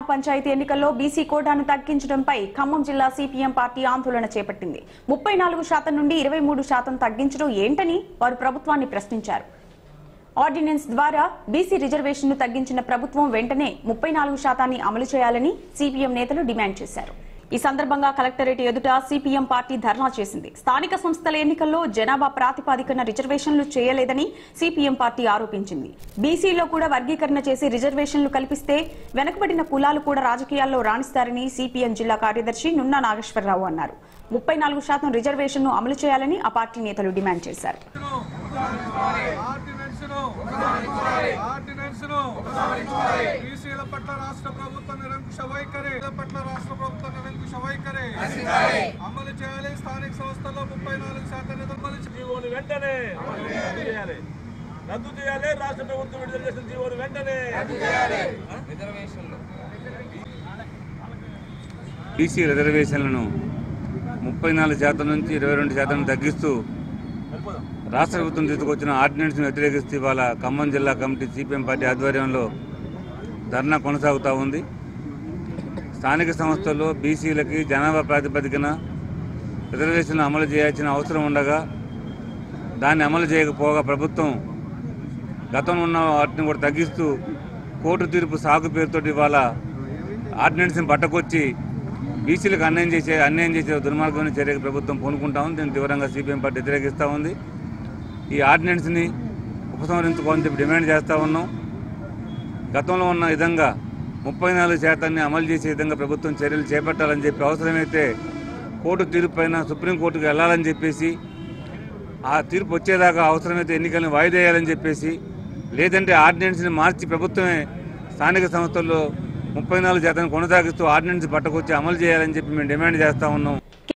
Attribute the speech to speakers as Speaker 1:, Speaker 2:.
Speaker 1: పంచాయతీ ఎన్నికల్లో బీసీ కోటాను తగ్గించడంపై ఖమ్మం జిల్లా సిపిఎం పార్టీ ఆందోళన చేపట్టింది ముప్పై నాలుగు శాతం నుండి ఇరవై మూడు శాతం తగ్గించడం ఏంటని వారు ప్రభుత్వాన్ని ప్రశ్నించారు ఆర్డినెన్స్ ద్వారా బీసీ రిజర్వేషన్ను తగ్గించిన ప్రభుత్వం వెంటనే ముప్పై నాలుగు శాతాన్ని అమలు చేయాలని సిపిఎం నేతలు డిమాండ్ చేశారు ఈ సందర్భంగా కలెక్టరేట్ ఎదుట సిపిఎం పార్టీ ధర్నా చేసింది స్థానిక సంస్థల ఎన్నికల్లో జనాభా ప్రాతిపాదికన రిజర్వేషన్లు చేయలేదని సిపిఎం పార్టీ ఆరోపించింది బీసీలో కూడా వర్గీకరణ చేసి రిజర్వేషన్లు కల్పిస్తే వెనుకబడిన కులాలు కూడా రాజకీయాల్లో రాణిస్తారని సిపిఎం జిల్లా కార్యదర్శి నున్నా నాగేశ్వరరావు అన్నారు ముప్పై నాలుగు శాతం రిజర్వేషన్ను అమలు చేయాలని ఆ పార్టీ నేతలు డిమాండ్ చేశారు
Speaker 2: ఆర్డినెన్స్ను ఆర్డినెన్స్ను బీసీల పట్ల రాష్ట్ర ప్రభుత్వం నిరంకుశ వైఖరి బీసీల పట్ల రాష్ట్ర ప్రభుత్వం నిరంకుశ వైఖరి అమలు చేయాలి స్థానిక సంస్థల్లో ముప్పై నాలుగు శాతం నిధులు అమలు చేయాలి.
Speaker 3: జీవోను వెంటనే రద్దు చేయాలి రద్దు చేయాలి రాష్ట్ర ప్రభుత్వం విడుదల చేసిన జీవోను వెంటనే
Speaker 4: బీసీ రిజర్వేషన్లను ముప్పై నాలుగు శాతం నుంచి ఇరవై రెండు శాతం తగ్గిస్తూ రాష్ట్ర ప్రభుత్వం తీసుకొచ్చిన ఆర్డినెన్స్ను వ్యతిరేకిస్తూ ఇవాళ ఖమ్మం జిల్లా కమిటీ సిపిఎం పార్టీ ఆధ్వర్యంలో ధర్నా కొనసాగుతూ ఉంది స్థానిక సంస్థల్లో బీసీలకి జనాభా ప్రాతిపదికన రిజర్వేషన్లు అమలు చేయాల్సిన అవసరం ఉండగా దాన్ని అమలు చేయకపోగా ప్రభుత్వం గతంలో ఉన్న వాటిని కూడా తగ్గిస్తూ కోర్టు తీర్పు సాగు పేరుతోటి ఇవాళ ఆర్డినెన్స్ని పట్టకొచ్చి బీసీలకు అన్యాయం చేసే అన్యాయం చేసే దుర్మార్గమైన చర్యకు ప్రభుత్వం పూనుకుంటా ఉంది దీన్ని తీవ్రంగా సిపిఎం పార్టీ వ్యతిరేకిస్తూ ఉంది ఈ ఆర్డినెన్స్ని ఉపసంహరించుకోవాలని చెప్పి డిమాండ్ చేస్తూ ఉన్నాం గతంలో ఉన్న విధంగా ముప్పై నాలుగు శాతాన్ని అమలు చేసే విధంగా ప్రభుత్వం చర్యలు చేపట్టాలని చెప్పి అవసరమైతే కోర్టు తీర్పు పైన సుప్రీంకోర్టుకు వెళ్ళాలని చెప్పేసి ఆ తీర్పు వచ్చేదాకా అవసరమైతే ఎన్నికలను వాయిదా వేయాలని చెప్పేసి లేదంటే ఆర్డినెన్స్ని మార్చి ప్రభుత్వమే స్థానిక సంస్థల్లో ముప్పై నాలుగు శాతం కొనసాగిస్తూ ఆర్డినెన్స్ పట్టకొచ్చి అమలు చేయాలని చెప్పి మేము డిమాండ్ చేస్తూ ఉన్నాం